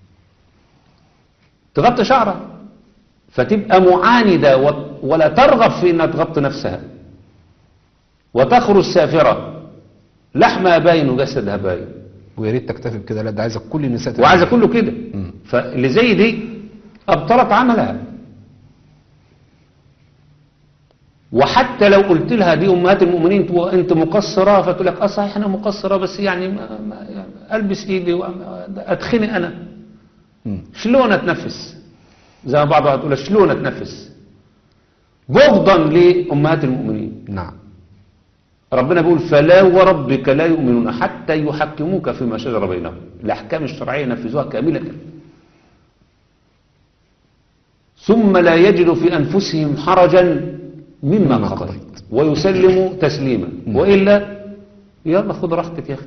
تغطي شعرها فتبقى معاندة و- ولا ترغب في انها تغطي نفسها وتخرج سافرة لحمها باين وجسدها باين ويا ريت تكتفي بكده لا ده عايزك كل النساء تعمل وعايزة كده. كله كده مم. فاللي زي دي أبطلت عملها وحتى لو قلت لها دي أمهات المؤمنين تو- أنت مقصرة فتقول لك أه صحيح أنا مقصرة بس يعني ما ما يعني ألبس إيدي وأتخنق أنا مم. شلون أتنفس زي ما بعضها تقول لك شلون أتنفس بغضا لأمهات المؤمنين نعم ربنا بيقول فلا وربك لا يؤمنون حتى يحكموك فيما شجر بينهم الأحكام الشرعية نفذوها كاملة ثم لا يجدوا في أنفسهم حرجا مما مما قضيت قضيت. ويسلموا تسليما وإلا يلا خد راحتك يا أخي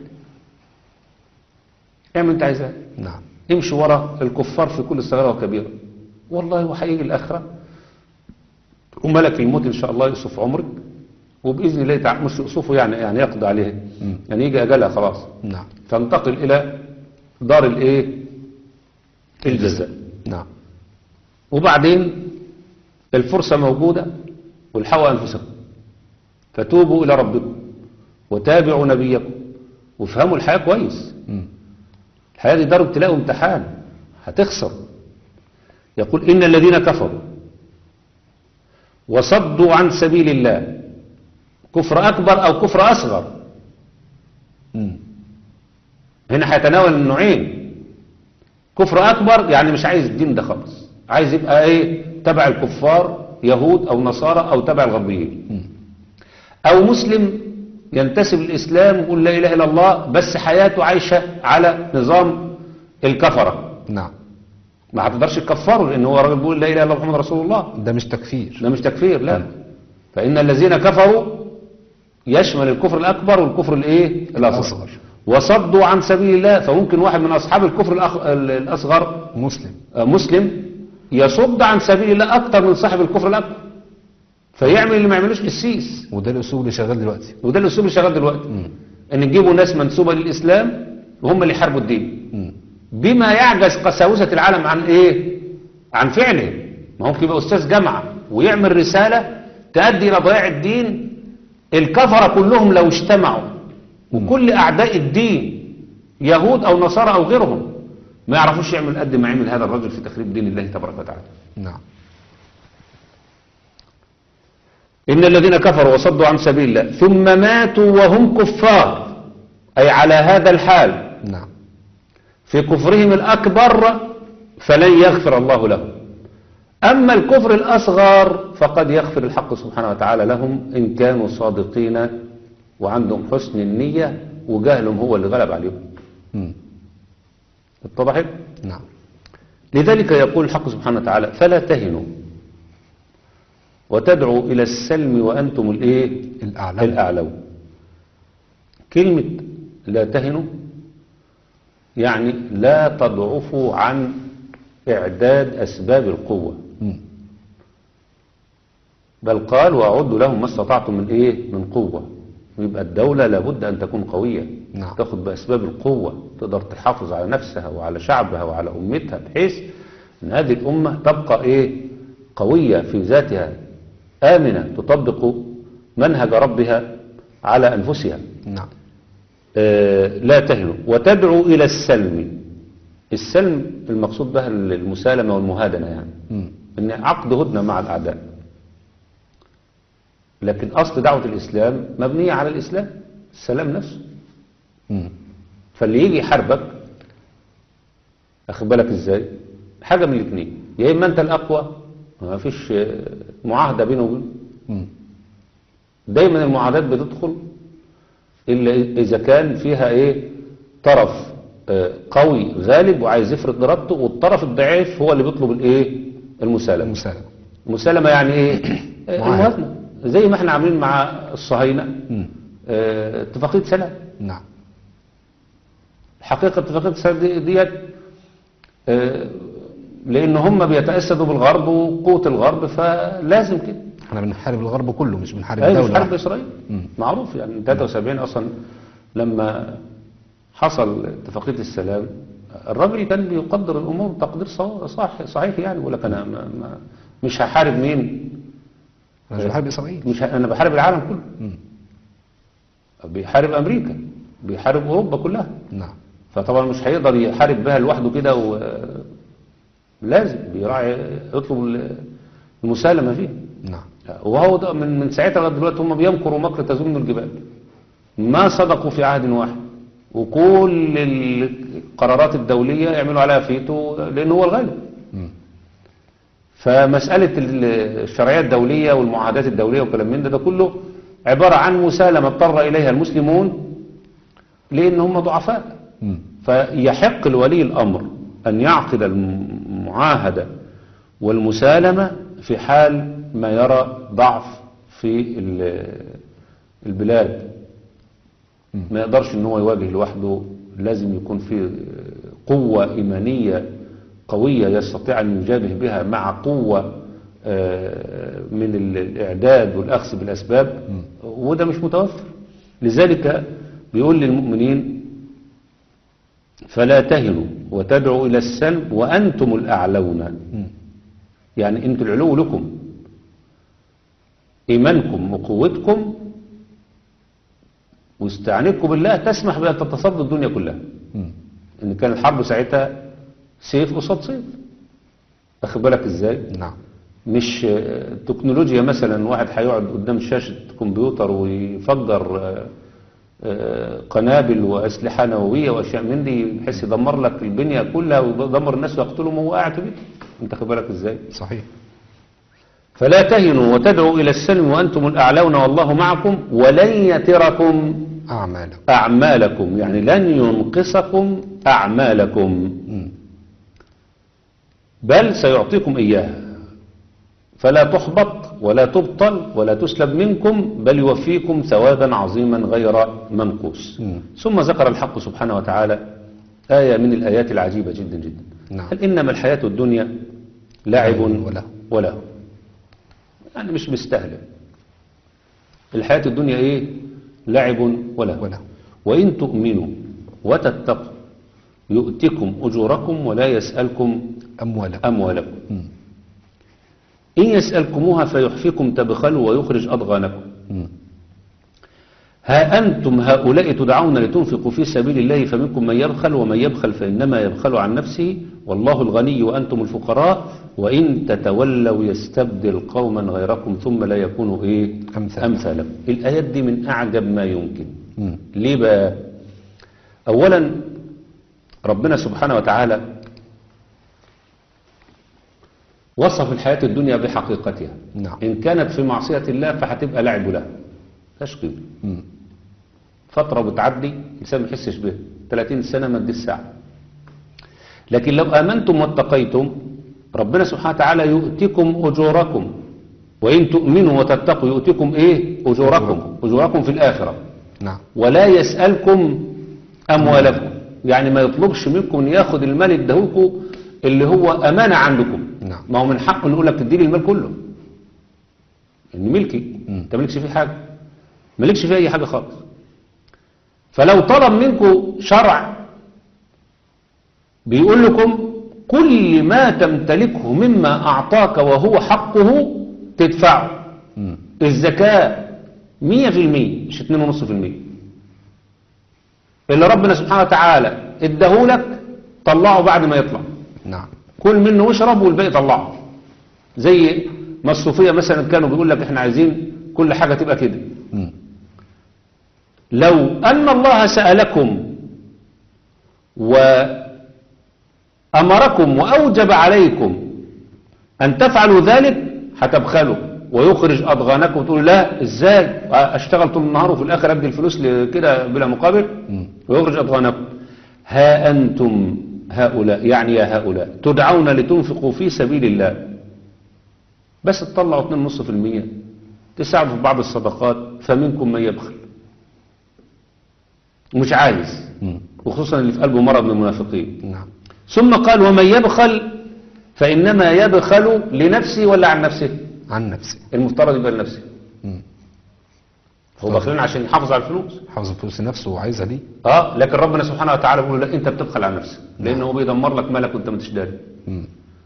اعمل انت عايزاه نعم امشي ورا الكفار في كل صغيرة وكبيرة والله وحيجي الآخرة وملك الموت إن شاء الله يصف عمرك وبإذن الله تعالى مش يصفه يعني يعني يقضي عليها مم. يعني يجي أجلها خلاص نعم تنتقل إلى دار الإيه الجزاء نعم وبعدين الفرصة موجودة والحوا أنفسكم فتوبوا إلى ربكم وتابعوا نبيكم وافهموا الحياة كويس مم. الحياة دي دار ابتلاء وامتحان هتخسر يقول إن الذين كفروا وصدوا عن سبيل الله كفر أكبر أو كفر أصغر مم. هنا هيتناول النوعين كفر أكبر يعني مش عايز الدين ده خالص عايز يبقى إيه تبع الكفار يهود أو نصارى أو تبع الغربيين مم. أو مسلم ينتسب للإسلام ويقول لا إله إلا الله بس حياته عايشة على نظام الكفرة نعم ما هتقدرش تكفره لان هو راجل بيقول لا اله الا الله محمد رسول الله ده مش تكفير ده مش تكفير لا فان الذين كفروا يشمل الكفر الاكبر والكفر الايه الاصغر الأصغر. وصدوا عن سبيل الله فممكن واحد من اصحاب الكفر الأخ... ال- الاصغر مسلم آه، مسلم يصد عن سبيل الله اكتر من صاحب الكفر الاكبر فيعمل اللي ما يعملوش السيس وده الاسلوب اللي شغال دلوقتي وده الاسلوب اللي شغال دلوقتي مم. ان نجيبوا ناس منسوبه للاسلام وهم اللي يحاربوا الدين مم. بما يعجز قساوسة العالم عن ايه عن فعله ما هو ممكن يبقى استاذ جامعة ويعمل رسالة تؤدي الى ضياع الدين الكفرة كلهم لو اجتمعوا وكل اعداء الدين يهود او نصارى او غيرهم ما يعرفوش يعمل قد ما عمل هذا الرجل في تخريب دين الله تبارك وتعالى نعم إن الذين كفروا وصدوا عن سبيل الله ثم ماتوا وهم كفار أي على هذا الحال نعم في كفرهم الأكبر فلن يغفر الله لهم أما الكفر الأصغر فقد يغفر الحق سبحانه وتعالى لهم إن كانوا صادقين وعندهم حسن النية وجهلهم هو اللي غلب عليهم مم. اتضحت؟ نعم لذلك يقول الحق سبحانه وتعالى فلا تهنوا وتدعوا إلى السلم وأنتم الإيه؟ الأعلى الأعلو كلمة لا تهنوا يعني لا تضعفوا عن إعداد أسباب القوة مم. بل قال وأعدوا لهم ما استطعتم من إيه من قوة يبقى الدولة لابد أن تكون قوية نعم. تاخد بأسباب القوة تقدر تحافظ على نفسها وعلى شعبها وعلى أمتها بحيث ان هذه الامه تبقى ايه قويه في ذاتها امنه تطبق منهج ربها على انفسها نعم آه، لا تهنوا وتدعو إلى السلم السلم المقصود بها المسالمة والمهادنة يعني مم. إن عقد هدنة مع الأعداء لكن أصل دعوة الإسلام مبنية على الإسلام السلام نفسه مم. فاللي يجي يحاربك أخد بالك إزاي حاجة من الاثنين يا إما أنت الأقوى ما فيش آه، معاهدة بينه وبينه مم. دايما المعاهدات بتدخل إلا إذا كان فيها إيه طرف آه، قوي غالب وعايز يفرض إرادته والطرف الضعيف هو اللي بيطلب الإيه المسالمة المسالمة المسالمة يعني إيه آه، معاهدة. الموازنة زي ما احنا عاملين مع الصهاينة مم. آه، اتفاقية سلام نعم الحقيقة اتفاقية السلام دي- ديت آه، لأن هم بيتأسدوا بالغرب وقوة الغرب فلازم كده احنا بنحارب الغرب كله مش بنحارب ايوه دولة مش حرب واحدة. اسرائيل مم. معروف يعني 73 اصلا لما حصل اتفاقيه السلام الراجل كان بيقدر الامور تقدير صح صح صحيح يعني يقول لك انا ما ما مش هحارب مين انا مش بحارب اسرائيل مش ه- انا بحارب العالم كله مم. بيحارب امريكا بيحارب اوروبا كلها نعم فطبعا مش هيقدر يحارب بها لوحده كده و... لازم بيراعي يطلب ال- المسالمه فيه نعم وهو ده من من ساعتها لغايه دلوقتي هم بيمكروا مكر تزول من الجبال ما صدقوا في عهد واحد وكل القرارات الدوليه يعملوا عليها فيتو لان هو الغالب مم. فمساله ال- الشرعيه الدوليه والمعاهدات الدوليه والكلام من ده ده كله عباره عن مسالمه اضطر اليها المسلمون لان هم ضعفاء مم. فيحق لولي الأمر أن يعقد المعاهدة والمسالمة في حال ما يرى ضعف في ال- البلاد ما يقدرش ان هو يواجه لوحده لازم يكون في قوة إيمانية قوية يستطيع أن يجابه بها مع قوة آه، من ال- الإعداد والأخذ بالأسباب وده مش متوفر لذلك بيقول للمؤمنين فلا تهنوا وتدعوا إلى السلم وأنتم الأعلون مم. يعني أنتم العلو لكم إيمانكم وقوتكم واستعانتكم بالله تسمح بأن تتصدى الدنيا كلها مم. إن كان الحرب ساعتها سيف قصاد سيف أخد بالك إزاي نعم مش آه، تكنولوجيا مثلا واحد هيقعد قدام شاشة كمبيوتر ويفجر آه، آه، قنابل وأسلحة نووية وأشياء من دي بحيث يدمر لك البنية كلها ويدمر الناس ويقتلهم وهو قاعد في بيته أنت خد بالك إزاي صحيح فلا تهنوا وتدعوا إلى السلم وأنتم الأعلون والله معكم ولن يتركم أعمالك أعمالكم يعني لن ينقصكم أعمالكم مم. بل سيعطيكم إياها فلا تحبط ولا تبطل ولا تسلب منكم بل يوفيكم ثوابا عظيما غير منقوص مم. ثم ذكر الحق سبحانه وتعالى آية من الآيات العجيبة جدا جدا نعم. قال إنما الحياة الدنيا لعب ولهو. وله يعني مش مستهلك الحياة الدنيا إيه لعب وله وله. وإن تؤمنوا وتتقوا يؤتكم أجوركم ولا يسألكم أموالك أموالكم مم. إن يسألكموها فيحفكم تبخلوا ويخرج أضغانكم مم. ها أنتم هؤلاء تدعون لتنفقوا في سبيل الله فمنكم من يبخل ومن يبخل فإنما يبخل عن نفسه والله الغني وأنتم الفقراء وإن تتولوا يستبدل قوما غيركم ثم لا يكونوا إيه أمثالكم. أمثالكم الآيات دي من أعجب ما يمكن مم. ليه بقى أولا ربنا سبحانه وتعالى وصف الحياة الدنيا بحقيقتها نعم. إن كانت في معصية الله فهتبقى لعب له تشقي مم. فترة بتعدي الإنسان ما يحسش بها 30 سنة ما تديش ساعة لكن لو آمنتم واتقيتم ربنا سبحانه وتعالى يؤتكم أجوركم وإن تؤمنوا وتتقوا يؤتكم إيه أجوركم أجوركم في الآخرة نعم ولا يسألكم أموالكم يعني ما يطلبش منكم أن ياخد المال يدهوكم اللي هو أمانة عندكم نعم. ما هو من حقه نقول لك تديني المال كله إن ملكي مم. أنت مالكش فيه حاجة مالكش فيه أي حاجة خالص فلو طلب منكم شرع بيقول لكم كل ما تمتلكه مما أعطاك وهو حقه تدفعه مم. الزكاة مية في المية مش اتنين ونص في المية اللي ربنا سبحانه وتعالى اداهولك طلعه بعد ما يطلع نعم كل منه واشرب والباقي طلعه زي ما الصوفية مثلا كانوا بيقول لك احنا عايزين كل حاجة تبقى كده مم. لو أن الله سألكم وأمركم وأوجب عليكم أن تفعلوا ذلك هتبخلوا ويخرج أضغانكم وتقول لا إزاي أشتغل طول النهار وفي الآخر أدي الفلوس كده بلا مقابل مم. ويخرج أضغانكم ها أنتم هؤلاء يعني يا هؤلاء تدعون لتنفقوا في سبيل الله بس تطلعوا 2.5% تساعدوا في بعض الصدقات فمنكم من يبخل ومش عايز مم. وخصوصا اللي في قلبه مرض من المنافقين نعم ثم قال ومن يبخل فإنما يبخل لنفسه ولا عن نفسه عن نفسي المفترض يبقى لنفسه مم. هو بخلين عشان يحافظ على الفلوس حافظ فلوس نفسه وعايزها دي اه لكن ربنا سبحانه وتعالى بيقول لا انت بتبخل على نفسك لانه هو بيدمر لك مالك وانت ما انتش داري مم.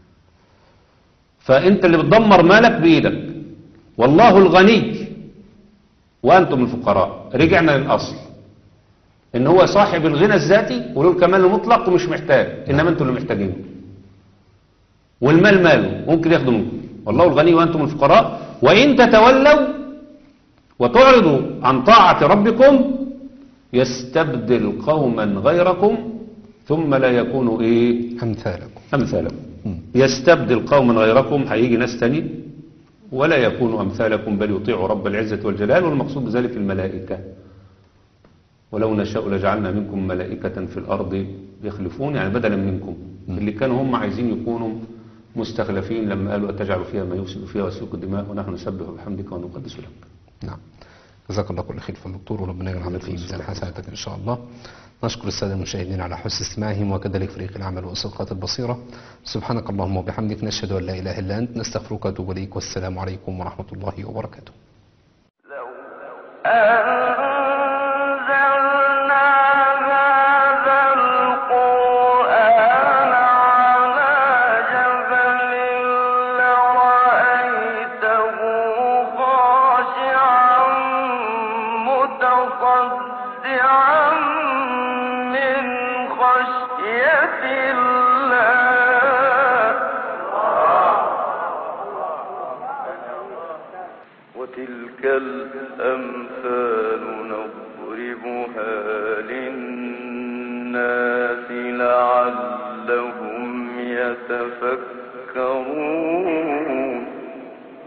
فانت اللي بتدمر مالك بايدك والله الغني وانتم الفقراء رجعنا للاصل ان هو صاحب الغنى الذاتي وله الكمال المطلق ومش محتاج انما انتم اللي محتاجينه والمال ماله ممكن ياخده منكم والله الغني وانتم الفقراء وان تتولوا وتعرضوا عن طاعة ربكم يستبدل قوما غيركم ثم لا يكونوا ايه أمثالكم امثالكم مم. يستبدل قوما غيركم هيجي ناس تاني ولا يكونوا أمثالكم بل يطيعوا رب العزة والجلال والمقصود بذلك الملائكة ولو نشاء لجعلنا منكم ملائكة في الأرض يخلفون يعني بدلا منكم اللي كانوا هم عايزين يكونوا مستخلفين لما قالوا أتجعل فيها ما يفسد فيها ويسفك الدماء ونحن نسبح بحمدك ونقدس لك نعم جزاك الله كل خير في الدكتور وربنا يجعل في ميزان حسناتك ان شاء الله نشكر الساده المشاهدين على حسن استماعهم وكذلك فريق العمل والصدقات البصيره سبحانك اللهم وبحمدك نشهد ان لا اله الا انت نستغفرك ونتوب اليك والسلام عليكم ورحمه الله وبركاته لو أنزلنا هذا القرآن على جبل لرأيته خاشعا متصدعا من خشية الله وتلك الأمثال نضربها للناس لعلهم يتفكرون